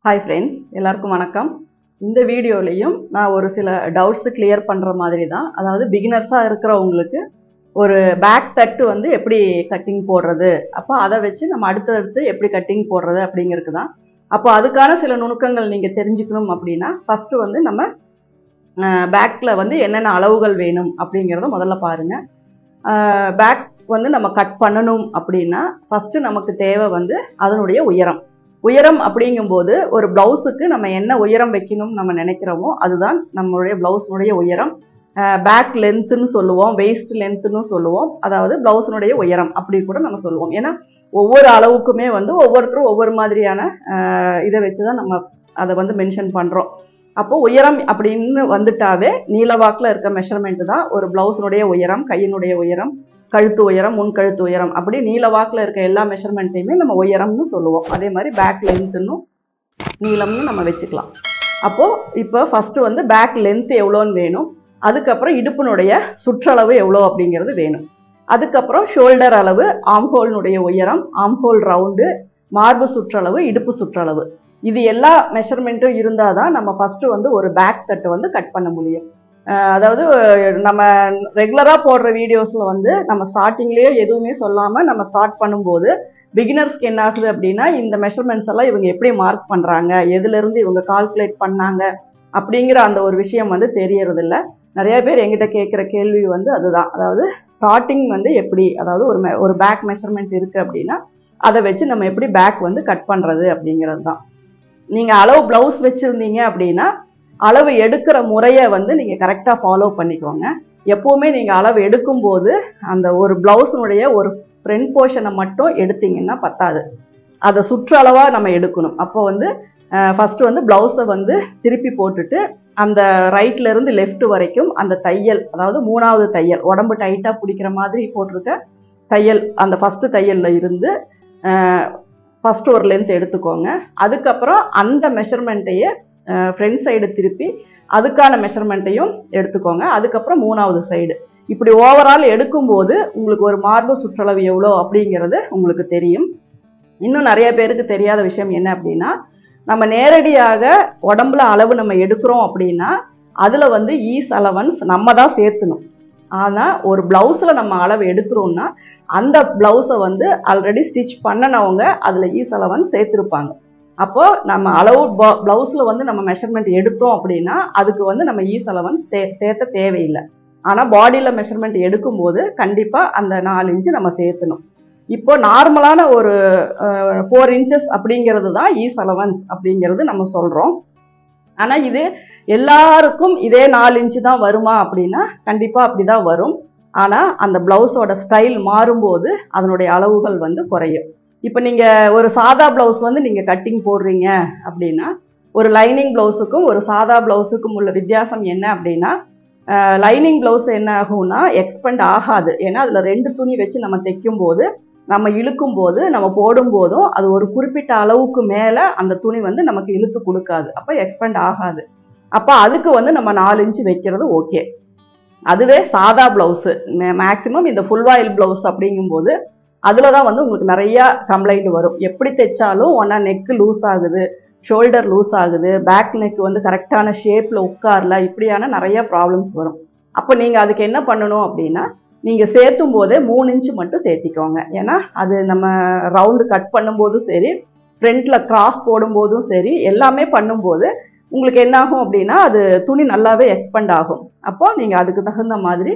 hi friends எல்லாருக்கும் வணக்கம் இந்த வீடியோலையும் நான் ஒரு சில டவுட்ஸ் கிளியர் பண்ணுற மாதிரி தான் அதாவது பிகினர்ஸாக இருக்கிறவங்களுக்கு ஒரு பேக் தட்டு வந்து எப்படி கட்டிங் போடுறது அப்போ அதை வச்சு நம்ம அடுத்தடுத்து எப்படி கட்டிங் போடுறது அப்படிங்கிறது தான் அப்போ அதுக்கான சில நுணுக்கங்கள் நீங்கள் தெரிஞ்சுக்கணும் அப்படின்னா ஃபஸ்ட்டு வந்து நம்ம பேக்கில் வந்து என்னென்ன அளவுகள் வேணும் அப்படிங்கிறத முதல்ல பாருங்கள் பேக் வந்து நம்ம கட் பண்ணணும் அப்படின்னா ஃபஸ்ட்டு நமக்கு தேவை வந்து அதனுடைய உயரம் உயரம் அப்படிங்கும்போது ஒரு ப்ளவுஸுக்கு நம்ம என்ன உயரம் வைக்கணும்னு நம்ம நினைக்கிறோமோ அதுதான் நம்மளுடைய ப்ளவுஸினுடைய உயரம் பேக் லென்த்துன்னு சொல்லுவோம் வெயிஸ்ட் லென்த்துன்னு சொல்லுவோம் அதாவது ப்ளவுஸினுடைய உயரம் அப்படி கூட நம்ம சொல்லுவோம் ஏன்னா ஒவ்வொரு அளவுக்குமே வந்து ஒவ்வொருத்தரும் ஒவ்வொரு மாதிரியான இதை வச்சு தான் நம்ம அதை வந்து மென்ஷன் பண்ணுறோம் அப்போ உயரம் அப்படின்னு வந்துட்டாவே நீளவாக்கில் இருக்க மெஷர்மெண்ட் தான் ஒரு ப்ளவுஸினுடைய உயரம் கையினுடைய உயரம் கழுத்து உயரம் முன் கழுத்து உயரம் அப்படி நீளவாக்கில் இருக்க எல்லா மெஷர்மெண்ட்டையுமே நம்ம உயரம்னு சொல்லுவோம் அதே மாதிரி பேக் லென்த்துன்னு நீளம்னு நம்ம வச்சுக்கலாம் அப்போது இப்போ ஃபஸ்ட்டு வந்து பேக் லென்த் எவ்வளோன்னு வேணும் அதுக்கப்புறம் இடுப்பினுடைய சுற்றளவு எவ்வளோ அப்படிங்கிறது வேணும் அதுக்கப்புறம் ஷோல்டர் அளவு ஆம்ஹோல்னுடைய உயரம் ஆம்ஹோல் ரவுண்டு மார்பு சுற்றளவு இடுப்பு சுற்றளவு இது எல்லா மெஷர்மெண்ட்டும் இருந்தால் தான் நம்ம ஃபஸ்ட்டு வந்து ஒரு பேக் தட்டை வந்து கட் பண்ண முடியும் அதாவது நம்ம ரெகுலராக போடுற வீடியோஸில் வந்து நம்ம ஸ்டார்டிங்லேயே எதுவுமே சொல்லாமல் நம்ம ஸ்டார்ட் பண்ணும்போது பிகினர்ஸ்க்கு என்ன ஆகுது அப்படின்னா இந்த மெஷர்மெண்ட்ஸ் எல்லாம் இவங்க எப்படி மார்க் பண்ணுறாங்க எதுலேருந்து இவங்க கால்குலேட் பண்ணாங்க அப்படிங்கிற அந்த ஒரு விஷயம் வந்து தெரியறதில்ல நிறைய பேர் எங்கிட்ட கேட்குற கேள்வி வந்து அதுதான் அதாவது ஸ்டார்டிங் வந்து எப்படி அதாவது ஒரு மெ ஒரு பேக் மெஷர்மெண்ட் இருக்குது அப்படின்னா அதை வச்சு நம்ம எப்படி பேக் வந்து கட் பண்ணுறது அப்படிங்கிறது தான் நீங்கள் அளவு ப்ளவுஸ் வச்சுருந்தீங்க அப்படின்னா அளவு எடுக்கிற முறையை வந்து நீங்கள் கரெக்டாக ஃபாலோ பண்ணிக்கோங்க எப்போவுமே நீங்கள் அளவு எடுக்கும்போது அந்த ஒரு ப்ளவுஸினுடைய ஒரு ஃப்ரண்ட் போர்ஷனை மட்டும் எடுத்தீங்கன்னா பத்தாது அதை சுற்றளவாக நம்ம எடுக்கணும் அப்போ வந்து ஃபஸ்ட்டு வந்து ப்ளவுஸை வந்து திருப்பி போட்டுட்டு அந்த ரைட்லேருந்து லெஃப்ட் வரைக்கும் அந்த தையல் அதாவது மூணாவது தையல் உடம்பு டைட்டாக பிடிக்கிற மாதிரி போட்டிருக்க தையல் அந்த ஃபஸ்ட்டு தையலில் இருந்து ஃபஸ்ட்டு ஒரு லென்த் எடுத்துக்கோங்க அதுக்கப்புறம் அந்த மெஷர்மெண்ட்டையே ஃப்ரண்ட் சைடு திருப்பி அதுக்கான மெஷர்மெண்ட்டையும் எடுத்துக்கோங்க அதுக்கப்புறம் மூணாவது சைடு இப்படி ஓவரால் எடுக்கும்போது உங்களுக்கு ஒரு மார்பு சுற்றளவு எவ்வளோ அப்படிங்கிறது உங்களுக்கு தெரியும் இன்னும் நிறைய பேருக்கு தெரியாத விஷயம் என்ன அப்படின்னா நம்ம நேரடியாக உடம்புல அளவு நம்ம எடுக்கிறோம் அப்படின்னா அதில் வந்து ஈஸ் அலவன்ஸ் நம்ம தான் சேர்த்துணும் ஆனால் ஒரு ப்ளவுஸில் நம்ம அளவு எடுக்கிறோம்னா அந்த ப்ளவுஸை வந்து ஆல்ரெடி ஸ்டிச் பண்ணினவங்க அதில் ஈஸ் அலவன்ஸ் சேர்த்துருப்பாங்க அப்போது நம்ம அளவு ப்ளவுஸில் வந்து நம்ம மெஷர்மெண்ட் எடுத்தோம் அப்படின்னா அதுக்கு வந்து நம்ம ஈஸ் அலவன்ஸ் தே சேர்த்த தேவையில்லை ஆனால் பாடியில் மெஷர்மெண்ட் எடுக்கும்போது கண்டிப்பாக அந்த நாலு இன்ச்சு நம்ம சேர்த்தணும் இப்போ நார்மலான ஒரு ஃபோர் இன்ச்சஸ் அப்படிங்கிறது தான் ஈஸ் அலவன்ஸ் அப்படிங்கிறது நம்ம சொல்கிறோம் ஆனால் இது எல்லாருக்கும் இதே நாலு இன்ச்சு தான் வருமா அப்படின்னா கண்டிப்பாக அப்படி தான் வரும் ஆனால் அந்த ப்ளவுஸோட ஸ்டைல் மாறும்போது அதனுடைய அளவுகள் வந்து குறையும் இப்போ நீங்கள் ஒரு சாதா ப்ளவுஸ் வந்து நீங்கள் கட்டிங் போடுறீங்க அப்படின்னா ஒரு லைனிங் ப்ளவுஸுக்கும் ஒரு சாதா ப்ளவுஸுக்கும் உள்ள வித்தியாசம் என்ன அப்படின்னா லைனிங் ப்ளவுஸ் என்ன ஆகும்னா எக்ஸ்பெண்ட் ஆகாது ஏன்னா அதில் ரெண்டு துணி வச்சு நம்ம தைக்கும் போது நம்ம இழுக்கும் போது நம்ம போடும்போதும் அது ஒரு குறிப்பிட்ட அளவுக்கு மேலே அந்த துணி வந்து நமக்கு இழுத்து கொடுக்காது அப்போ எக்ஸ்பெண்ட் ஆகாது அப்போ அதுக்கு வந்து நம்ம நாலு இன்ச்சு வைக்கிறது ஓகே அதுவே சாதா ப்ளவுஸு மேக்ஸிமம் இந்த ஃபுல் வாயில் ப்ளவுஸ் அப்படிங்கும்போது அதில் தான் வந்து உங்களுக்கு நிறையா கம்ப்ளைண்ட் வரும் எப்படி தைச்சாலும் ஒன்றா நெக்கு லூஸ் ஆகுது ஷோல்டர் லூஸ் ஆகுது பேக் நெக் வந்து கரெக்டான ஷேப்பில் உட்காரல இப்படியான நிறைய ப்ராப்ளம்ஸ் வரும் அப்போ நீங்கள் அதுக்கு என்ன பண்ணணும் அப்படின்னா நீங்கள் சேர்த்தும் போதே மூணு இன்ச்சு மட்டும் சேர்த்திக்கோங்க ஏன்னா அது நம்ம ரவுண்டு கட் பண்ணும்போதும் சரி ஃப்ரண்ட்டில் கிராஸ் போடும்போதும் சரி எல்லாமே பண்ணும்போது உங்களுக்கு என்ன ஆகும் அப்படின்னா அது துணி நல்லாவே எக்ஸ்பெண்ட் ஆகும் அப்போ நீங்கள் அதுக்கு தகுந்த மாதிரி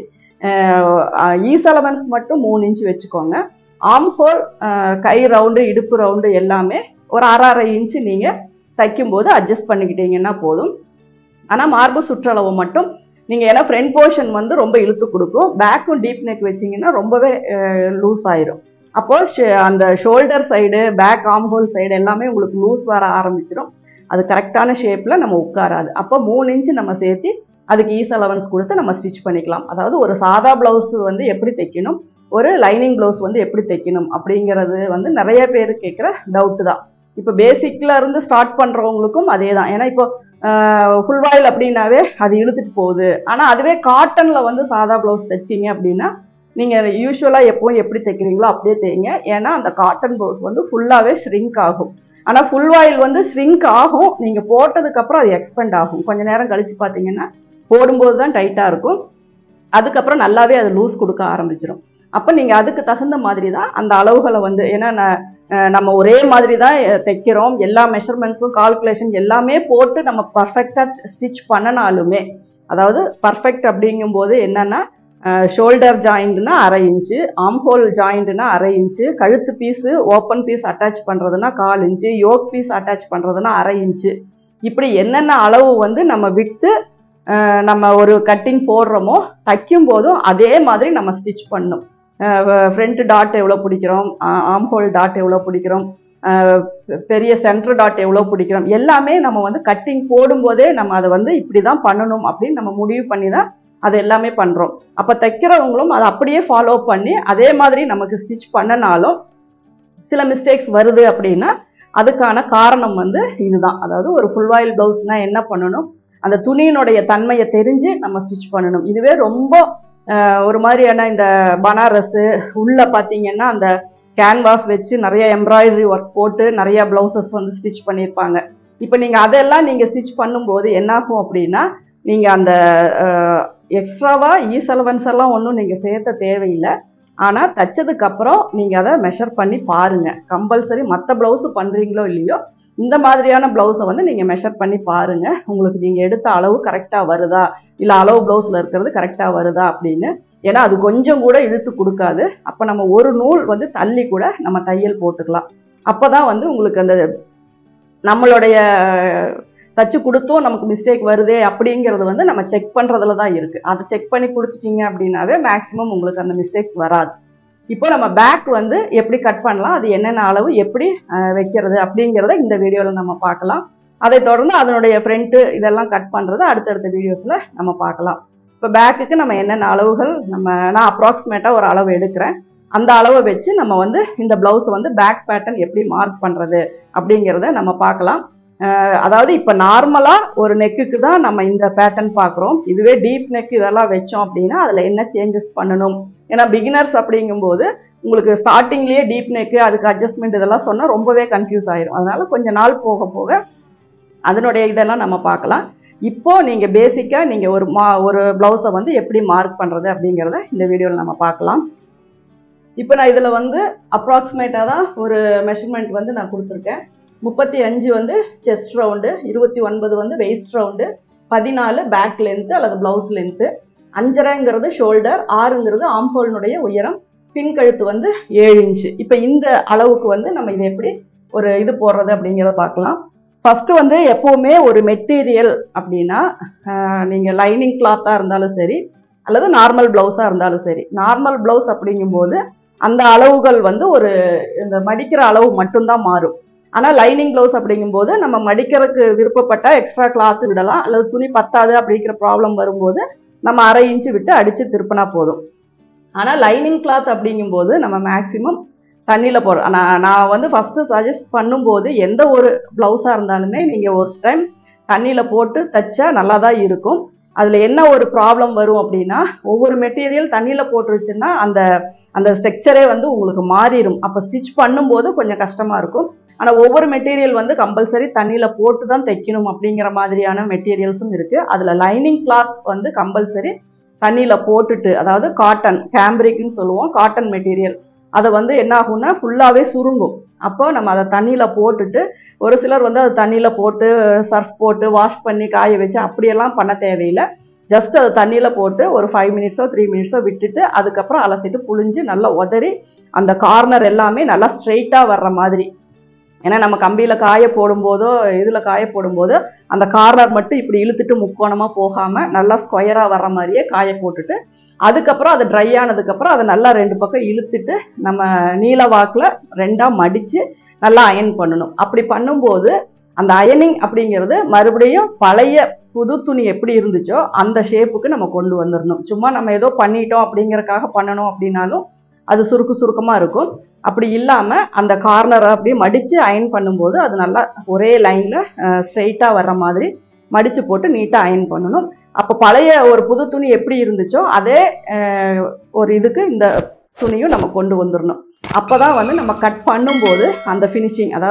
ஈஸ் அலவன்ஸ் மட்டும் மூணு இன்ச்சு வச்சுக்கோங்க ஆம் ஹோல் கை ரவுண்டு இடுப்பு ரவுண்டு எல்லாமே ஒரு அரை அரை இன்ச்சு நீங்கள் தைக்கும்போது அட்ஜஸ்ட் பண்ணிக்கிட்டீங்கன்னா போதும் ஆனால் மார்பு சுற்றளவு மட்டும் நீங்கள் ஏன்னா ஃப்ரண்ட் போர்ஷன் வந்து ரொம்ப இழுத்து கொடுக்கும் பேக்கும் டீப் நெக் வச்சிங்கன்னா ரொம்பவே லூஸ் ஆயிரும் அப்போது அந்த shoulder side back armhole side எல்லாமே உங்களுக்கு லூஸ் வர ஆரம்பிச்சிடும் அது கரெக்டான ஷேப்பில் நம்ம உட்காராது அப்போ மூணு இன்ச்சு நம்ம சேர்த்து அதுக்கு ஈஸ் அலவன்ஸ் கொடுத்து நம்ம ஸ்டிச் பண்ணிக்கலாம் அதாவது ஒரு சாதா ப்ளவுஸ் வந்து எப்படி தைக்கணும் ஒரு லைனிங் ப்ளவுஸ் வந்து எப்படி தைக்கணும் அப்படிங்கிறது வந்து நிறைய பேர் கேட்குற டவுட்டு தான் இப்போ பேசிக்கில் இருந்து ஸ்டார்ட் பண்ணுறவங்களுக்கும் அதே தான் ஏன்னா இப்போ ஃபுல் வாயில் அப்படின்னாவே அது இழுத்துட்டு போகுது ஆனால் அதுவே காட்டனில் வந்து சாதா ப்ளவுஸ் தைச்சிங்க அப்படின்னா நீங்கள் யூஸ்வலாக எப்பவும் எப்படி தைக்கிறீங்களோ அப்படியே தைங்க ஏன்னா அந்த காட்டன் ப்ளவுஸ் வந்து ஃபுல்லாகவே ஷ்ரிங்க் ஆகும் ஆனால் ஃபுல் ஆயில் வந்து ஸ்ரிங்க் ஆகும் நீங்கள் போட்டதுக்கப்புறம் அது எக்ஸ்பெண்ட் ஆகும் கொஞ்ச நேரம் கழிச்சு பார்த்தீங்கன்னா போடும்போது தான் டைட்டாக இருக்கும் அதுக்கப்புறம் நல்லாவே அது லூஸ் கொடுக்க ஆரம்பிச்சிடும் அப்போ நீங்கள் அதுக்கு தகுந்த மாதிரி தான் அந்த அளவுகளை வந்து ஏன்னா நான், அஹ், நம்ம ஒரே மாதிரி தான் அஹ், தைக்கிறோம் எல்லா மெஷர்மெண்ட்ஸும் கால்குலேஷன் எல்லாமே போட்டு நம்ம பர்ஃபெக்டாக ஸ்டிச் பண்ணனாலுமே அதாவது பர்ஃபெக்ட் அப்படிங்கும்போது என்னன்னா ஷோல்டர் ஜாயிண்ட்னா அரை இன்ச்சு ஆம்ஹோல் ஜாயிண்ட்னா அரை இன்ச்சு கழுத்து பீஸு ஓப்பன் பீஸ் அட்டாச் பண்ணுறதுனா கால் இன்ச்சு யோக் பீஸ் அட்டாச் பண்ணுறதுனா அரை இன்ச்சு இப்படி என்னென்ன அளவு வந்து நம்ம விட்டு அஹ், நம்ம ஒரு கட்டிங் போடுறோமோ தைக்கும் போதும் அதே மாதிரி நம்ம ஸ்டிச் பண்ணணும் ஃப்ரண்ட் டாட் எவ்வளோ பிடிக்கிறோம் ஆம்ஹோல் டாட் எவ்வளோ பிடிக்கிறோம் அஹ், பெரிய சென்டர் டாட் எவ்வளோ பிடிக்கிறோம் எல்லாமே நம்ம வந்து கட்டிங் போடும்போதே நம்ம அதை வந்து இப்படி தான் பண்ணணும் அப்படின்னு நம்ம முடிவு பண்ணி தான் அது எல்லாமே பண்ணுறோம் அப்போ தைக்கிறவங்களும் அதை அப்படியே ஃபாலோ பண்ணி அதே மாதிரி நமக்கு ஸ்டிச் பண்ணனாலும் சில மிஸ்டேக்ஸ் வருது அப்படின்னா அதுக்கான காரணம் வந்து இதுதான் அதாவது ஒரு ஃபுல் ஆயில் ப்ளவுஸ்னால் என்ன பண்ணணும் அந்த துணியினுடைய தன்மையை தெரிஞ்சு நம்ம ஸ்டிச் பண்ணணும் இதுவே ரொம்ப அஹ், ஒரு மாதிரியான இந்த பனாரஸு உள்ள பார்த்தீங்கன்னா அந்த கேன்வாஸ் வச்சு நிறைய எம்ப்ராய்டரி ஒர்க் போட்டு நிறைய ப்ளவுசஸ் வந்து ஸ்டிச் பண்ணியிருப்பாங்க இப்போ நீங்கள் அதெல்லாம் நீங்கள் ஸ்டிச் பண்ணும்போது என்னாகும் அப்படின்னா நீங்கள் அந்த எக்ஸ்ட்ராவாக ஈஸ் அலவன்ஸ் எல்லாம் ஒன்றும் நீங்கள் சேர்த்த தேவையில்லை ஆனால் தச்சதுக்கப்புறம் நீங்கள் அதை மெஷர் பண்ணி பாருங்கள் கம்பல்சரி மற்ற ப்ளவுஸு பண்ணுறீங்களோ இல்லையோ இந்த மாதிரியான ப்ளவுஸை வந்து நீங்கள் மெஷர் பண்ணி பாருங்கள் உங்களுக்கு நீங்கள் எடுத்த அளவு கரெக்டாக வருதா இல்லை அளவு ப்ளவுஸில் இருக்கிறது கரெக்டாக வருதா அப்படின்னு ஏன்னா அது கொஞ்சம் கூட இழுத்து கொடுக்காது அப்போ நம்ம ஒரு நூல் வந்து தள்ளி கூட நம்ம தையல் போட்டுக்கலாம் அப்போ தான் வந்து உங்களுக்கு அந்த நம்மளுடைய தச்சு கொடுத்தும் நமக்கு மிஸ்டேக் வருதே அப்படிங்கிறது வந்து நம்ம செக் பண்ணுறதுல தான் இருக்குது அதை செக் பண்ணி கொடுத்துட்டீங்க அப்படின்னாவே மேக்ஸிமம் உங்களுக்கு அந்த மிஸ்டேக்ஸ் வராது இப்போ நம்ம பேக் வந்து எப்படி கட் பண்ணலாம் அது என்னென்ன அளவு எப்படி அஹ், வைக்கிறது அப்படிங்கிறத இந்த வீடியோவில் நம்ம பார்க்கலாம் அதை தொடர்ந்து அதனுடைய ஃப்ரண்ட்டு இதெல்லாம் கட் பண்ணுறது அடுத்தடுத்த வீடியோஸில் நம்ம பார்க்கலாம் இப்போ பேக்குக்கு நம்ம என்னென்ன அளவுகள் நம்ம நான் அப்ராக்சிமேட்டாக ஒரு அளவு எடுக்கிறேன் அந்த அளவை வச்சு நம்ம வந்து இந்த ப்ளவுஸை வந்து பேக் பேட்டர்ன் எப்படி மார்க் பண்ணுறது அப்படிங்கிறத நம்ம பார்க்கலாம் அஹ் அதாவது இப்போ நார்மலாக ஒரு நெக்குக்கு தான் நம்ம இந்த பேட்டர்ன் பார்க்குறோம் இதுவே டீப் நெக் இதெல்லாம் வச்சோம் அப்படின்னா அதில் என்ன சேஞ்சஸ் பண்ணணும் ஏன்னா பிகினர்ஸ் அப்படிங்கும்போது உங்களுக்கு ஸ்டார்டிங்லேயே டீப் நெக்கு அதுக்கு அட்ஜஸ்ட்மெண்ட் இதெல்லாம் சொன்னால் ரொம்பவே கன்ஃபியூஸ் ஆயிரும் அதனால கொஞ்ச நாள் போக போக அதனுடைய இதெல்லாம் நம்ம பார்க்கலாம் இப்போ நீங்கள் பேசிக்காக நீங்கள் ஒரு மா ஒரு ப்ளவுஸை வந்து எப்படி மார்க் பண்ணுறது அப்படிங்கிறத இந்த வீடியோவில் நம்ம பார்க்கலாம் இப்போ நான் இதில் வந்து அப்ராக்சிமேட்டாக தான் ஒரு மெஷர்மெண்ட் வந்து நான் கொடுத்துருக்கேன் முப்பத்தி அஞ்சு வந்து செஸ்ட் ரவுண்டு இருபத்தி ஒன்பது வந்து வெயிஸ்ட் ரவுண்டு பதினாலு பேக் லென்த்து அல்லது ப்ளவுஸ் லென்த்து அஞ்சரைங்கிறது ஷோல்டர் ஆறுங்கிறது ஆம்ஹோலினுடைய உயரம் பின் கழுத்து வந்து ஏழு இன்ச்சு இப்போ இந்த அளவுக்கு வந்து நம்ம இதை எப்படி ஒரு இது போடுறது அப்படிங்கிறத பார்க்கலாம் ஃபஸ்ட்டு வந்து எப்போவுமே ஒரு மெட்டீரியல் அப்படின்னா நீங்கள் லைனிங் கிளாத்தாக இருந்தாலும் சரி அல்லது நார்மல் ப்ளவுஸாக இருந்தாலும் சரி நார்மல் ப்ளவுஸ் அப்படிங்கும்போது அந்த அளவுகள் வந்து ஒரு இந்த மடிக்கிற அளவு மட்டும்தான் மாறும் ஆனால் லைனிங் ப்ளவுஸ் அப்படிங்கும்போது நம்ம மடிக்கிறதுக்கு விருப்பப்பட்ட எக்ஸ்ட்ரா கிளாத் விடலாம் அல்லது துணி பத்தாது அப்படிங்கிற ப்ராப்ளம் வரும்போது நம்ம அரை இன்ச்சு விட்டு அடித்து திருப்பினா போதும் ஆனால் லைனிங் கிளாத் அப்படிங்கும்போது நம்ம மேக்ஸிமம் தண்ணியில் போடுற நான் நான் வந்து ஃபஸ்ட்டு சஜஸ்ட் பண்ணும்போது எந்த ஒரு ப்ளவுஸாக இருந்தாலுமே நீங்கள் ஒரு டைம் தண்ணியில் போட்டு தைச்சா நல்லா தான் இருக்கும் அதில் என்ன ஒரு ப்ராப்ளம் வரும் அப்படின்னா ஒவ்வொரு மெட்டீரியல் தண்ணியில் போட்டுருச்சுன்னா அந்த அந்த ஸ்ட்ரக்சரே வந்து உங்களுக்கு மாறிடும் அப்போ ஸ்டிச் பண்ணும்போது கொஞ்சம் கஷ்டமாக இருக்கும் ஆனால் ஒவ்வொரு மெட்டீரியல் வந்து கம்பல்சரி தண்ணியில் போட்டு தான் தைக்கணும் அப்படிங்கிற மாதிரியான மெட்டீரியல்ஸும் இருக்குது அதில் லைனிங் கிளாத் வந்து கம்பல்சரி தண்ணியில் போட்டுட்டு அதாவது காட்டன் கேம்பிரிக்னு சொல்லுவோம் காட்டன் மெட்டீரியல் அதை வந்து என்ன ஆகும்னா ஃபுல்லாகவே சுருங்கும் அப்போ நம்ம அதை தண்ணியில் போட்டுட்டு ஒரு சிலர் வந்து அதை தண்ணியில் போட்டு சர்ஃப் போட்டு வாஷ் பண்ணி காய வச்சு அப்படியெல்லாம் பண்ண தேவையில்லை ஜஸ்ட் அதை தண்ணியில் போட்டு ஒரு ஃபைவ் மினிட்ஸோ த்ரீ மினிட்ஸோ விட்டுட்டு அதுக்கப்புறம் அலசிட்டு புழிஞ்சு நல்லா உதறி அந்த கார்னர் எல்லாமே நல்லா ஸ்ட்ரெயிட்டாக வர்ற மாதிரி ஏன்னா நம்ம கம்பியில் காய போடும்போதோ இதில் காய போடும்போது அந்த கார்னர் மட்டும் இப்படி இழுத்துட்டு முக்கோணமாக போகாமல் நல்லா ஸ்கொயராக வர்ற மாதிரியே காய போட்டுட்டு அதுக்கப்புறம் அது ட்ரை ஆனதுக்கப்புறம் அதை நல்லா ரெண்டு பக்கம் இழுத்துட்டு நம்ம நீல வாக்கில் ரெண்டாக மடித்து நல்லா அயன் பண்ணணும் அப்படி பண்ணும்போது அந்த அயனிங் அப்படிங்கிறது மறுபடியும் பழைய புது துணி எப்படி இருந்துச்சோ அந்த ஷேப்புக்கு நம்ம கொண்டு வந்துடணும் சும்மா நம்ம ஏதோ பண்ணிட்டோம் அப்படிங்கறக்காக பண்ணணும் அப்படின்னாலும் அது சுருக்கு சுருக்கமாக இருக்கும் அப்படி இல்லாமல் அந்த கார்னரை அப்படியே மடித்து அயன் பண்ணும்போது அது நல்லா ஒரே லைனில் ஸ்ட்ரெயிட்டாக வர்ற மாதிரி மடித்து போட்டு நீட்டாக அயன் பண்ணணும் அப்போ பழைய ஒரு புது துணி எப்படி இருந்துச்சோ அதே அஹ், ஒரு இதுக்கு இந்த துணியும் நம்ம கொண்டு வந்துடணும் அப்போ தான் வந்து நம்ம கட் பண்ணும்போது அந்த ஃபினிஷிங் அதாவது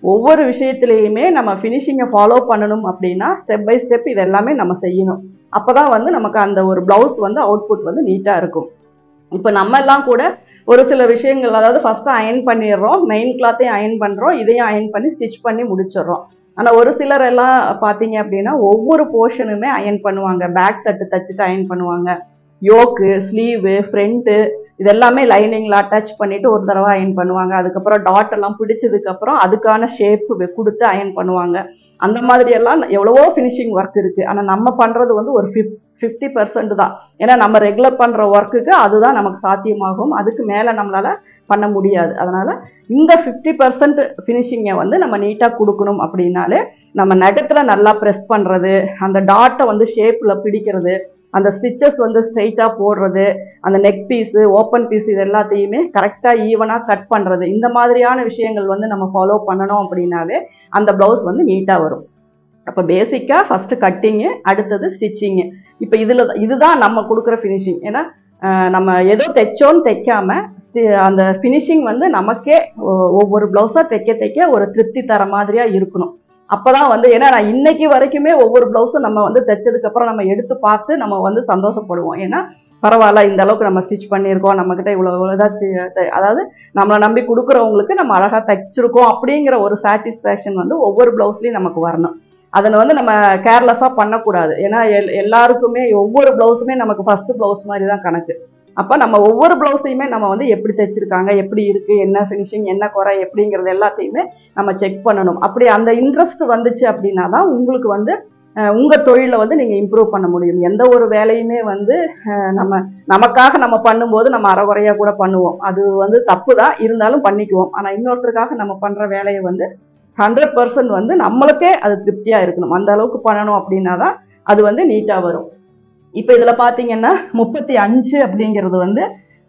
ஒவ்வொரு விஷயத்திலையுமே நம்ம ஃபினிஷிங்கை ஃபாலோ பண்ணணும் அப்படின்னா ஸ்டெப் பை ஸ்டெப் இது எல்லாமே நம்ம செய்யணும் அப்போ தான் வந்து நமக்கு அந்த ஒரு ப்ளவுஸ் வந்து அவுட்புட் வந்து நீட்டாக இருக்கும் இப்போ நம்ம எல்லாம் கூட ஒரு சில விஷயங்கள் அதாவது ஃபஸ்ட்டு அயன் பண்ணிடுறோம் மெயின் கிளாத்தையும் அயன் பண்ணுறோம் இதையும் அயன் பண்ணி ஸ்டிச் பண்ணி முடிச்சிடுறோம் ஆனால் ஒரு சிலர் எல்லாம் பார்த்தீங்க அப்படின்னா ஒவ்வொரு போர்ஷனுமே அயன் பண்ணுவாங்க பேக் தட்டு தச்சுட்டு அயன் பண்ணுவாங்க யோக்கு ஸ்லீவு ஃப்ரண்ட்டு இதெல்லாமே லைனிங்கில் அட்டாச் பண்ணிட்டு ஒரு தடவை அயன் பண்ணுவாங்க அதுக்கப்புறம் டாட் எல்லாம் பிடிச்சதுக்கப்புறம் அதுக்கான ஷேப் கொடுத்து அயன் பண்ணுவாங்க அந்த மாதிரி எல்லாம் எவ்வளவோ ஃபினிஷிங் ஒர்க் இருக்குது ஆனால் நம்ம பண்ணுறது வந்து ஒரு ஃபிஃப்ட் ஃபிஃப்டி பர்சன்ட் தான் ஏன்னா நம்ம ரெகுலர் பண்ணுற ஒர்க்குக்கு அதுதான் நமக்கு சாத்தியமாகும் அதுக்கு மேலே நம்மளால் பண்ண முடியாது அதனால் இந்த ஃபிஃப்டி பர்சன்ட் ஃபினிஷிங்கை வந்து நம்ம நீட்டாக கொடுக்கணும் அப்படின்னாலே நம்ம நகத்தில் நல்லா ப்ரெஸ் பண்ணுறது அந்த டாட்டை வந்து ஷேப்பில் பிடிக்கிறது அந்த ஸ்டிச்சஸ் வந்து ஸ்ட்ரைட்டாக போடுறது அந்த நெக் பீஸு ஓப்பன் பீஸ் இது எல்லாத்தையுமே கரெக்டாக ஈவனாக கட் பண்ணுறது இந்த மாதிரியான விஷயங்கள் வந்து நம்ம ஃபாலோ பண்ணணும் அப்படின்னாவே அந்த ப்ளவுஸ் வந்து நீட்டாக வரும் அப்போ பேசிக்காக ஃபஸ்ட்டு கட்டிங்கு அடுத்தது ஸ்டிச்சிங்கு இப்போ இதில் இதுதான் நம்ம கொடுக்குற ஃபினிஷிங் ஏன்னா அஹ், நம்ம ஏதோ தைச்சோன்னு தைக்காம ஸ்டி அந்த ஃபினிஷிங் வந்து நமக்கே ஒ- ஒவ்வொரு ப்ளவுஸாக தைக்க தைக்க ஒரு திருப்தி தர மாதிரியா இருக்கணும் அப்பதான் வந்து ஏன்னா நான் இன்னைக்கு வரைக்குமே ஒவ்வொரு ப்ளவுஸும் நம்ம வந்து தைச்சதுக்கு அப்புறம் நம்ம எடுத்து பார்த்து நம்ம வந்து சந்தோஷப்படுவோம் ஏன்னா பரவாயில்ல இந்த அளவுக்கு நம்ம ஸ்டிச் பண்ணியிருக்கோம் நம்மக்கிட்ட இவ்வளோ இதாக அதாவது நம்மளை நம்பி கொடுக்குறவங்களுக்கு நம்ம அழகாக தைச்சிருக்கோம் அப்படிங்கிற ஒரு சாட்டிஸ்ஃபேக்ஷன் வந்து ஒவ்வொரு ப்ளவுஸ்லையும் நமக்கு வரணும் அதை வந்து நம்ம கேர்லெஸ்ஸாக பண்ணக்கூடாது ஏன்னா எல் எல்லாருக்குமே ஒவ்வொரு ப்ளவுஸுமே நமக்கு ஃபஸ்ட்டு ப்ளவுஸ் மாதிரி தான் கணக்கு அப்போ நம்ம ஒவ்வொரு ப்ளவுஸையுமே நம்ம வந்து எப்படி தைச்சிருக்காங்க எப்படி இருக்குது என்ன ஃபினிஷிங் என்ன குறை எப்படிங்கிறது எல்லாத்தையுமே நம்ம செக் பண்ணணும் அப்படி அந்த இன்ட்ரெஸ்ட் வந்துச்சு அப்படின்னா தான் உங்களுக்கு வந்து அஹ், உங்க தொழிலை வந்து நீங்க இம்ப்ரூவ் பண்ண முடியும் எந்த ஒரு வேலையுமே வந்து அஹ், நம்ம நமக்காக நம்ம பண்ணும்போது நம்ம அறகுறையா கூட பண்ணுவோம் அது வந்து தப்பு தான் இருந்தாலும் பண்ணிக்குவோம் ஆனா இன்னொருத்தருக்காக நம்ம பண்ற வேலையை வந்து ஹண்ட்ரட் பர்சன்ட் வந்து நம்மளுக்கே அது திருப்தியா இருக்கணும் அந்த அளவுக்கு பண்ணணும் அப்படின்னா தான் அது வந்து நீட்டா வரும் இப்போ இதுல பாத்தீங்கன்னா முப்பத்தி அஞ்சு அப்படிங்கிறது வந்து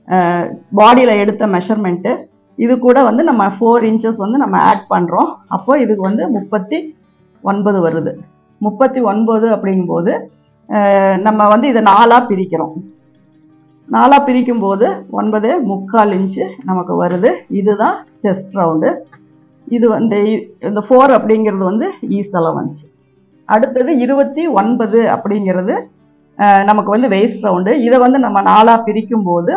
பாடியில் எடுத்த மெஷர்மெண்ட்டு இது கூட வந்து நம்ம ஃபோர் இன்ச்சஸ் வந்து நம்ம ஆட் பண்ணுறோம் அப்போ இதுக்கு வந்து முப்பத்தி ஒன்பது வருது முப்பத்தி ஒன்பது அப்படிங்கும்போது அஹ், நம்ம வந்து இதை நாலாக பிரிக்கிறோம் நாலாக பிரிக்கும்போது ஒன்பது முக்கால் இன்ச்சு நமக்கு வருது இதுதான் செஸ்ட் ரவுண்டு இது வந்து இ- இந்த ஃபோர் அப்படிங்கிறது வந்து ஈஸ் அலவன்ஸ் அடுத்தது இருபத்தி ஒன்பது அப்படிங்கிறது அஹ், நமக்கு வந்து வெயிஸ்ட் ரவுண்டு இதை வந்து நம்ம நாலாக பிரிக்கும்போது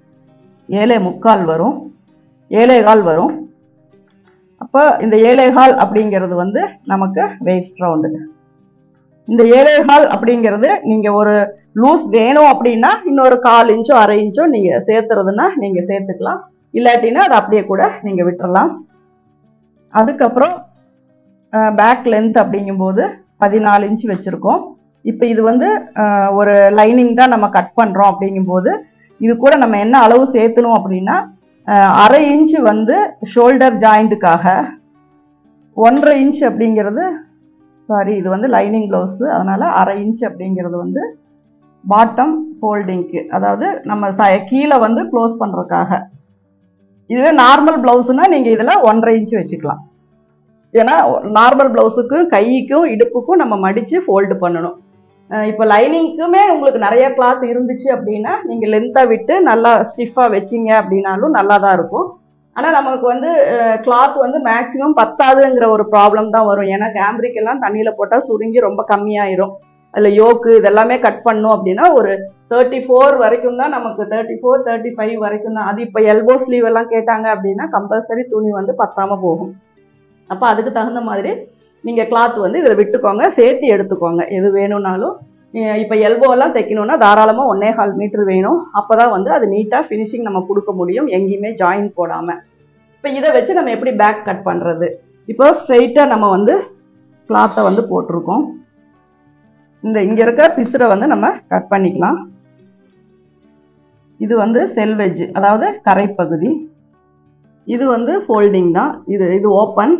ஏழே முக்கால் வரும் ஏழேகால் வரும் அப்போ இந்த ஏழேகால் அப்படிங்கிறது வந்து நமக்கு வேஸ்ட் ரவுண்டு இந்த ஏழேகால் அப்படிங்கிறது நீங்கள் ஒரு லூஸ் வேணும் அப்படின்னா இன்னொரு கால் இன்ச்சோ அரை இன்ச்சோ நீங்கள் சேர்த்துறதுன்னா நீங்கள் சேர்த்துக்கலாம் இல்லாட்டினா அதை அப்படியே கூட நீங்கள் விட்டுறலாம் அதுக்கப்புறம் பேக் லென்த் அப்படிங்கும்போது பதினாலு இன்ச் வச்சுருக்கோம் இப்போ இது வந்து அஹ், ஒரு லைனிங் தான் நம்ம கட் பண்ணுறோம் அப்படிங்கும்போது இது கூட நம்ம என்ன அளவு சேர்த்தணும் அப்படின்னா அஹ், அரை இன்ச் வந்து ஷோல்டர் ஜாயிண்ட்டுக்காக ஒன்றரை இன்ச் அப்படிங்கிறது சாரி இது வந்து லைனிங் ப்ளவுஸு அதனால் அரை இன்ச் அப்படிங்கிறது வந்து பாட்டம் ஃபோல்டிங்க்கு அதாவது நம்ம ச கீழே வந்து க்ளோஸ் பண்ணுறதுக்காக இதுவே நார்மல் ப்ளவுஸ்னா நீங்கள் இதில் ஒன்றரை இன்ச் வச்சுக்கலாம் ஏன்னா நார்மல் ப்ளவுஸுக்கும் கைக்கும் இடுப்புக்கும் நம்ம மடித்து ஃபோல்டு பண்ணணும் இப்போ லைனிங்க்குமே உங்களுக்கு நிறைய கிளாத் இருந்துச்சு அப்படின்னா நீங்கள் லென்த்தாக விட்டு நல்லா ஸ்டிஃபாக வச்சிங்க அப்படின்னாலும் நல்லா தான் இருக்கும் ஆனால் நமக்கு வந்து கிளாத் வந்து மேக்ஸிமம் பத்தாதுங்கிற ஒரு ப்ராப்ளம் தான் வரும் ஏன்னா கேம்ரிக் எல்லாம் தண்ணியில் போட்டால் சுருங்கி ரொம்ப கம்மியாயிரும் அதில் யோக்கு இதெல்லாமே கட் பண்ணோம் அப்படின்னா ஒரு தேர்ட்டி ஃபோர் வரைக்கும் தான் நமக்கு தேர்ட்டி ஃபோர் தேர்ட்டி ஃபைவ் வரைக்கும் தான் அது இப்போ எல்போ ஸ்லீவ் எல்லாம் கேட்டாங்க அப்படின்னா கம்பல்சரி துணி வந்து பத்தாமல் போகும் அப்போ அதுக்கு தகுந்த மாதிரி நீங்கள் கிளாத் வந்து இதில் விட்டுக்கோங்க சேர்த்து எடுத்துக்கோங்க எது வேணும்னாலும் இப்போ எல்போவெல்லாம் தைக்கணும்னா தாராளமாக ஒன்னே கால் மீட்டர் வேணும் அப்போ தான் வந்து அது நீட்டாக ஃபினிஷிங் நம்ம கொடுக்க முடியும் எங்கேயுமே ஜாயின் போடாமல் இப்போ இதை வச்சு நம்ம எப்படி பேக் கட் பண்ணுறது இப்போ ஸ்ட்ரைட்டாக நம்ம வந்து கிளாத்தை வந்து போட்டிருக்கோம் இந்த இங்கே இருக்க பிசுரை வந்து நம்ம கட் பண்ணிக்கலாம் இது வந்து செல்வெஜ் அதாவது கரைப்பகுதி இது வந்து ஃபோல்டிங் தான் இது இது ஓப்பன்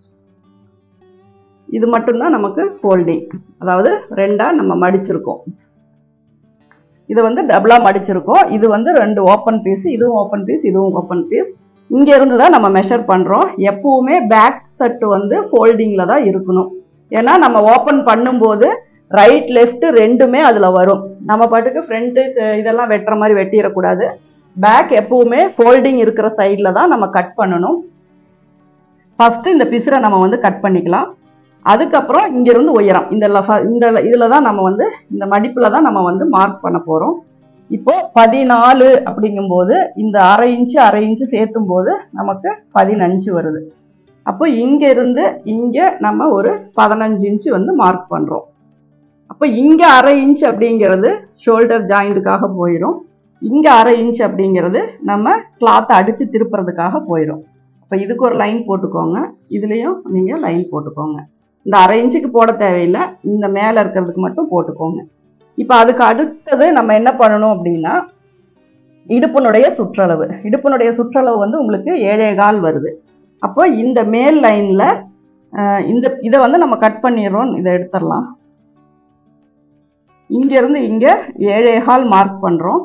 இது மட்டும்தான் நமக்கு ஃபோல்டிங் அதாவது ரெண்டாக நம்ம மடிச்சிருக்கோம் இதை வந்து டபுளாக மடிச்சிருக்கோம் இது வந்து ரெண்டு ஓப்பன் பீஸ் இதுவும் ஓப்பன் பீஸ் இதுவும் ஓப்பன் பீஸ் இங்க இருந்து தான் நம்ம மெஷர் பண்றோம் எப்பவுமே பேக் தட்டு வந்து ஃபோல்டிங்ல தான் இருக்கணும் ஏன்னா நம்ம ஓப்பன் பண்ணும்போது ரைட் லெஃப்ட் ரெண்டுமே அதுல வரும் நம்ம பாட்டுக்கு ஃப்ரண்ட்டு இதெல்லாம் வெட்டுற மாதிரி வெட்டிடக்கூடாது பேக் எப்பவுமே ஃபோல்டிங் இருக்கிற சைடில் தான் நம்ம கட் பண்ணணும் ஃபஸ்ட்டு இந்த பிசுரை நம்ம வந்து கட் பண்ணிக்கலாம் அதுக்கப்புறம் இங்கேருந்து உயரம் இந்த லஃப- இந்த இதில் தான் நம்ம வந்து இந்த மடிப்பில் தான் நம்ம வந்து மார்க் பண்ண போகிறோம் இப்போ பதினாலு அப்படிங்கும்போது இந்த அரை இன்ச்சு அரை இன்ச்சு சேர்த்தும் போது நமக்கு பதினஞ்சு வருது அப்போ இங்க இருந்து இங்க நம்ம ஒரு பதினஞ்சு இன்ச்சு வந்து மார்க் பண்றோம் அப்போ இங்க அரை இன்ச் அப்படிங்கிறது ஷோல்டர் ஜாயிண்ட்டுக்காக போயிடும் இங்க அரை இன்ச் அப்படிங்கிறது நம்ம கிளாத்தை அடிச்சு திருப்புறதுக்காக போயிடும் அப்போ இதுக்கு ஒரு லைன் போட்டுக்கோங்க இதுலேயும் நீங்கள் லைன் போட்டுக்கோங்க இந்த அரை இன்ச்சுக்கு போட தேவையில்லை இந்த மேலே இருக்கிறதுக்கு மட்டும் போட்டுக்கோங்க இப்போ அதுக்கு அடுத்தது நம்ம என்ன பண்ணணும் அப்படின்னா இடுப்பினுடைய சுற்றளவு இடுப்பினுடைய சுற்றளவு வந்து உங்களுக்கு ஏழே கால் வருது அப்போ இந்த மேல் லைனில் இந்த இதை வந்து நம்ம கட் பண்ணிடுறோம் இதை எடுத்துடலாம் இங்கேருந்து இங்கே ஏழே கால் மார்க் பண்ணுறோம்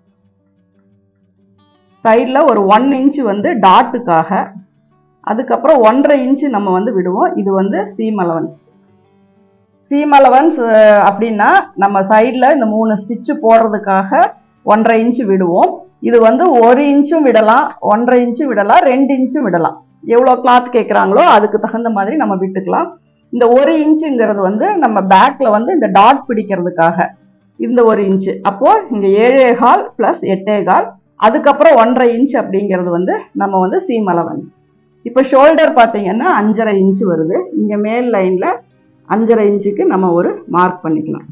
சைடில் ஒரு ஒன் இன்ச்சு வந்து டாட்டுக்காக அதுக்கப்புறம் ஒன்றரை இன்ச்சு நம்ம வந்து விடுவோம் இது வந்து சீம் அலவன்ஸ் சீம் அலவன்ஸ் அப்படின்னா நம்ம சைடில் இந்த மூணு ஸ்டிச்சு போடுறதுக்காக ஒன்றரை இன்ச்சு விடுவோம் இது வந்து ஒரு இன்ச்சும் விடலாம் ஒன்றரை இன்ச்சும் விடலாம் ரெண்டு இன்ச்சும் விடலாம் எவ்வளோ கிளாத் கேட்குறாங்களோ அதுக்கு தகுந்த மாதிரி நம்ம விட்டுக்கலாம் இந்த ஒரு இன்ச்சுங்கிறது வந்து நம்ம பேக்கில் வந்து இந்த டாட் பிடிக்கிறதுக்காக இந்த ஒரு இன்ச்சு அப்போது இங்கே ஏழே கால் ப்ளஸ் எட்டே கால் அதுக்கப்புறம் ஒன்றரை இன்ச் அப்படிங்கிறது வந்து நம்ம வந்து சீம் அலவன்ஸ் இப்போ ஷோல்டர் பார்த்தீங்கன்னா அஞ்சரை இன்ச்சு வருது இங்கே மேல் லைனில் அஞ்சரை இன்ச்சுக்கு நம்ம ஒரு மார்க் பண்ணிக்கலாம்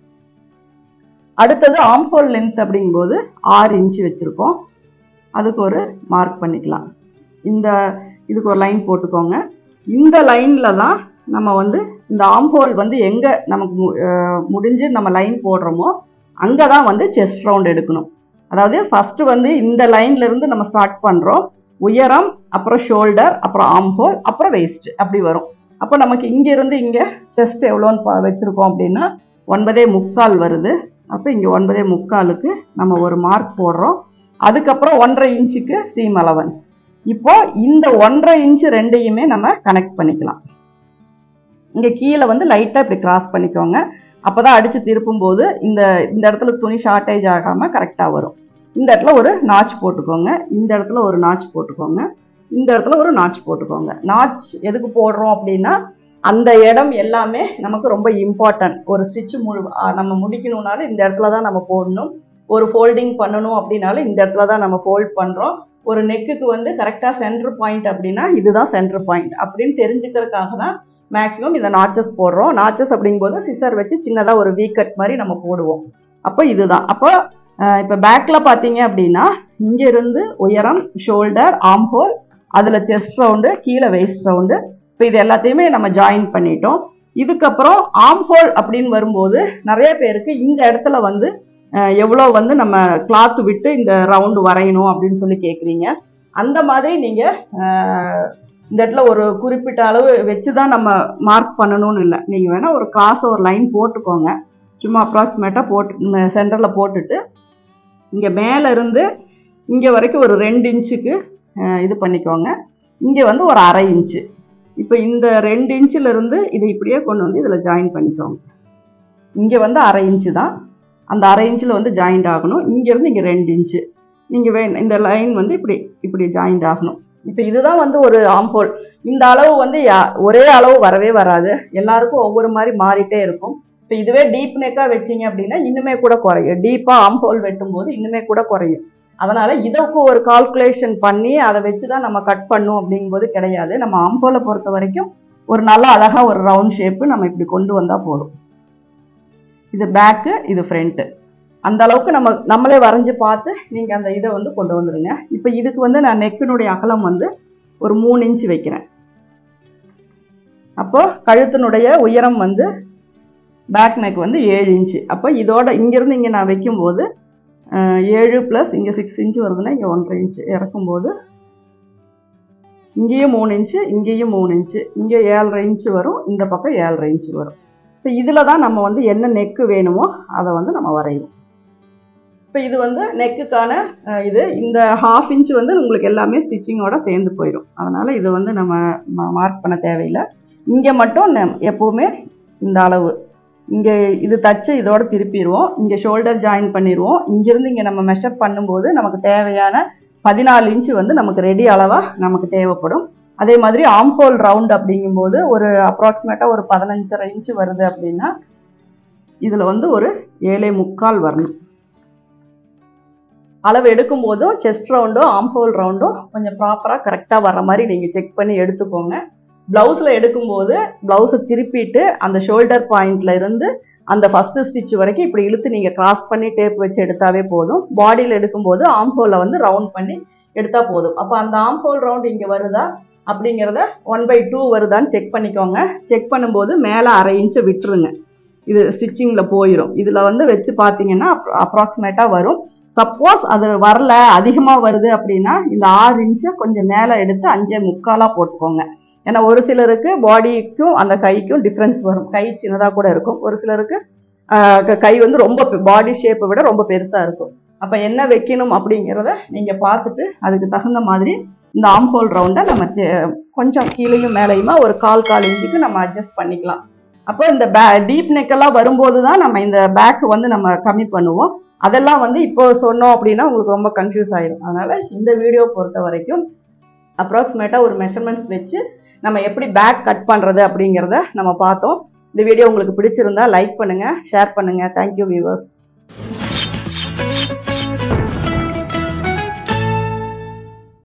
அடுத்தது ஆம்ஹோல் லென்த் அப்படிங்கும்போது ஆறு இன்ச்சு வச்சுருக்கோம் அதுக்கு ஒரு மார்க் பண்ணிக்கலாம் இந்த இதுக்கு ஒரு லைன் போட்டுக்கோங்க இந்த லைனில் தான் நம்ம வந்து இந்த ஆம்ஹோல் வந்து எங்கே நமக்கு மு- அஹ் முடிஞ்சு நம்ம லைன் போடுறோமோ அங்கே தான் வந்து செஸ்ட் ரவுண்ட் எடுக்கணும் அதாவது ஃபஸ்ட்டு வந்து இந்த லைன்ல இருந்து நம்ம ஸ்டார்ட் பண்ணுறோம் உயரம் அப்புறம் ஷோல்டர் அப்புறம் ஆம்ஹோல் அப்புறம் வெயிஸ்ட் அப்படி வரும் அப்போ நமக்கு இங்கேருந்து இங்கே செஸ்ட் எவ்வளோன்னு பா வச்சுருக்கோம் அப்படின்னா ஒன்பதே முக்கால் வருது அப்போ இங்கே ஒன்பதே முக்காலுக்கு நம்ம ஒரு மார்க் போடுறோம் அதுக்கப்புறம் ஒன்றரை இன்ச்சுக்கு சீம் அலவன்ஸ் இப்போ இந்த ஒன்றரை இன்ச்சு ரெண்டையுமே நம்ம கனெக்ட் பண்ணிக்கலாம் இங்கே கீழே வந்து லைட்டாக இப்படி கிராஸ் பண்ணிக்கோங்க அப்போ தான் அடித்து திருப்பும்போது இந்த இந்த இடத்துல துணி ஷார்ட்டேஜ் ஆகாமல் கரெக்டாக வரும் இந்த இடத்துல ஒரு நாச் போட்டுக்கோங்க இந்த இடத்துல ஒரு நாச் போட்டுக்கோங்க இந்த இடத்துல ஒரு நாச் போட்டுக்கோங்க நாச் எதுக்கு போடுறோம் அப்படின்னா அந்த இடம் எல்லாமே நமக்கு ரொம்ப இம்பார்ட்டன்ட் ஒரு ஸ்டிச் மு ஆ, நம்ம முடிக்கணும்னாலும் இந்த இடத்துல தான் நம்ம போடணும் ஒரு ஃபோல்டிங் பண்ணணும் அப்படின்னாலும் இந்த இடத்துல தான் நம்ம ஃபோல்ட் பண்ணுறோம் ஒரு நெக்குக்கு வந்து கரெக்டாக சென்டர் பாயிண்ட் அப்படின்னா இதுதான் சென்டர் பாயிண்ட் அப்படின்னு தெரிஞ்சுக்கிறதுக்காக தான் மேக்ஸிமம் இந்த நாச்சஸ் போடுறோம் நாச்சஸ் அப்படிங்கும்போது சிசர் வச்சு சின்னதாக ஒரு வீ கட் மாதிரி நம்ம போடுவோம் அப்போ இதுதான் அப்போ இப்போ பேக்கில் பார்த்தீங்க அப்படின்னா இங்கேருந்து உயரம் ஷோல்டர் ஆம்ஹோல் அதில் செஸ்ட் ரவுண்டு கீழே வெயிஸ்ட் ரவுண்டு இப்போ இது எல்லாத்தையுமே நம்ம ஜாயின் பண்ணிட்டோம் இதுக்கப்புறம் ஆம்ஹோல் அப்படின்னு வரும்போது நிறைய பேருக்கு இந்த இடத்துல வந்து அஹ், எவ்வளோ வந்து நம்ம கிளாத் விட்டு இந்த ரவுண்டு வரையணும் அப்படின்னு சொல்லி கேட்குறீங்க அந்த மாதிரி நீங்கள் இந்த இடத்துல ஒரு குறிப்பிட்ட அளவு வச்சு தான் நம்ம மார்க் பண்ணணும்னு இல்லை நீங்கள் வேணால் ஒரு கிராஸ் ஒரு லைன் போட்டுக்கோங்க சும்மா அப்ராக்சிமேட்டாக போட்டு சென்டரில் போட்டுட்டு இங்கே மேலே இருந்து இங்கே வரைக்கும் ஒரு ரெண்டு இன்ச்சுக்கு அஹ், இது பண்ணிக்கோங்க இங்கே வந்து ஒரு அரை இன்ச்சு இப்போ இந்த ரெண்டு இன்ச்சில் இருந்து இதை இப்படியே கொண்டு வந்து இதில் ஜாயின் பண்ணிக்கோங்க இங்கே வந்து அரை இன்ச்சு தான் அந்த அரை இன்ச்சில் வந்து ஜாயிண்ட் ஆகணும் இங்கேருந்து இங்கே ரெண்டு இன்ச்சு நீங்கள் வே இந்த லைன் வந்து இப்படி இப்படி ஜாயிண்ட் ஆகணும் இப்போ இதுதான் வந்து ஒரு ஆம்போல் இந்த அளவு வந்து யா- ஒரே அளவு வரவே வராது எல்லாருக்கும் ஒவ்வொரு மாதிரி மாறிட்டே இருக்கும் இப்போ இதுவே டீப் நெக்காக வச்சீங்க அப்படின்னா இன்னுமே கூட குறையும் டீப்பாக ஆம்போல் வெட்டும்போது இன்னுமே கூட குறையும் அதனால இதுக்கு ஒரு கால்குலேஷன் பண்ணி அதை வச்சு தான் நம்ம கட் பண்ணும் அப்படிங்கும்போது கிடையாது நம்ம ஆம்போலை பொறுத்த வரைக்கும் ஒரு நல்ல அழகா ஒரு ரவுண்ட் ஷேப்பு நம்ம இப்படி கொண்டு வந்தா போதும் இது பேக்கு இது ஃப்ரண்ட்டு அந்த அளவுக்கு நம்ம நம்மளே வரைஞ்சு பார்த்து நீங்க அந்த இதை வந்து கொண்டு வந்துருங்க இப்போ இதுக்கு வந்து நான் நெக்கினுடைய அகலம் வந்து ஒரு மூணு இன்ச் வைக்கிறேன் அப்போ கழுத்தினுடைய உயரம் வந்து பேக் நெக் வந்து ஏழு இன்ச்சு அப்போ இதோட இங்கேருந்து இங்கே நான் வைக்கும்போது அஹ், ஏழு ப்ளஸ் இங்கே சிக்ஸ் இன்ச்சு வருதுன்னா இங்கே ஒன்றரை இன்ச்சு இறக்கும்போது இங்கேயும் மூணு இன்ச்சு இங்கேயும் மூணு இன்ச்சு இங்கே ஏழரை இன்ச்சு வரும் இந்த பக்கம் ஏழரை இன்ச்சு வரும் இப்போ இதில் தான் நம்ம வந்து என்ன நெக்கு வேணுமோ அதை வந்து நம்ம வரைவோம் இப்போ இது வந்து நெக்குக்கான அஹ், இது இந்த ஹாஃப் இன்ச் வந்து உங்களுக்கு எல்லாமே ஸ்டிச்சிங்கோட சேர்ந்து போயிடும் அதனால் இது வந்து நம்ம மார்க் பண்ண தேவையில்லை இங்கே மட்டும் நம்- எப்போவுமே இந்த அளவு இங்கே இது தச்சு இதோட திருப்பிடுவோம் இங்கே ஷோல்டர் ஜாயின் பண்ணிடுவோம் இங்கேருந்து இங்கே நம்ம மெஷர் பண்ணும்போது நமக்கு தேவையான பதினாலு இன்ச்சு வந்து நமக்கு ரெடி அளவாக நமக்கு தேவைப்படும் அதே மாதிரி ஆம் ஹோல் ரவுண்ட் அப்படிங்கும்போது ஒரு அப்ராக்சிமேட்டாக ஒரு பதினஞ்சரை இன்ச்சு வருது அப்படின்னா இதில் வந்து ஒரு ஏழே முக்கால் வரணும் அளவு எடுக்கும் போதும் செஸ்ட் ரவுண்டும் ஆம் ஹோல் ரவுண்டும் கொஞ்சம் ப்ராப்பராக கரெக்டாக வர மாதிரி நீங்கள் செக் பண்ணி எடுத்துக்கோங்க ப்ளவுஸில் எடுக்கும்போது ப்ளவுஸை திருப்பிட்டு அந்த ஷோல்டர் பாயிண்ட்ல இருந்து அந்த ஃபர்ஸ்ட் ஸ்டிச் வரைக்கும் இப்படி இழுத்து நீங்கள் கிராஸ் பண்ணி டேப் வச்சு எடுத்தாவே போதும் பாடியில் எடுக்கும்போது ஆம் ஹோலை வந்து ரவுண்ட் பண்ணி எடுத்தால் போதும் அப்போ அந்த ஆம் ஹோல் ரவுண்ட் இங்கே வருதா அப்படிங்கிறத ஒன் பை டூ வருதான்னு செக் பண்ணிக்கோங்க செக் பண்ணும்போது மேலே அரை இன்ச்சு விட்டுருங்க இது ஸ்டிச்சிங்கில் போயிடும் இதில் வந்து வச்சு பார்த்தீங்கன்னா அப்ராக்சிமேட்டாக வரும் சப்போஸ் அது வரல அதிகமாக வருது அப்படின்னா இந்த ஆறு இன்ச்சை கொஞ்சம் மேலே எடுத்து அஞ்சே முக்காலாக போட்டுக்கோங்க ஏன்னா ஒரு சிலருக்கு பாடிக்கும் அந்த கைக்கும் டிஃப்ரென்ஸ் வரும் கை சின்னதாக கூட இருக்கும் ஒரு சிலருக்கு ஆஹ், க- கை வந்து ரொம்ப பாடி ஷேப்பை விட ரொம்ப பெருசாக இருக்கும் அப்போ என்ன வைக்கணும் அப்படிங்கிறத நீங்கள் பார்த்துட்டு அதுக்கு தகுந்த மாதிரி இந்த ஆம் ஹோல் ரவுண்டை நம்ம செ- கொஞ்சம் கீழேயும் மேலேயுமா ஒரு கால் கால் இன்ச்சுக்கு நம்ம அட்ஜஸ்ட் பண்ணிக்கலாம் அப்போ இந்த பே டீப் நெக்கெல்லாம் வரும்போது தான் நம்ம இந்த பேக் வந்து நம்ம கம்மி பண்ணுவோம் அதெல்லாம் வந்து இப்போ சொன்னோம் அப்படின்னா உங்களுக்கு ரொம்ப கன்ஃபியூஸ் ஆயிடும் அதனால இந்த வீடியோ பொறுத்த வரைக்கும் அப்ராக்சிமேட்டாக ஒரு மெஷர்மெண்ட்ஸ் வச்சு நம்ம எப்படி பேக் கட் பண்ணுறது அப்படிங்கிறத நம்ம பார்த்தோம் இந்த வீடியோ உங்களுக்கு பிடிச்சிருந்தா லைக் பண்ணுங்கள் ஷேர் பண்ணுங்கள் தேங்க்யூ வியூவர்ஸ்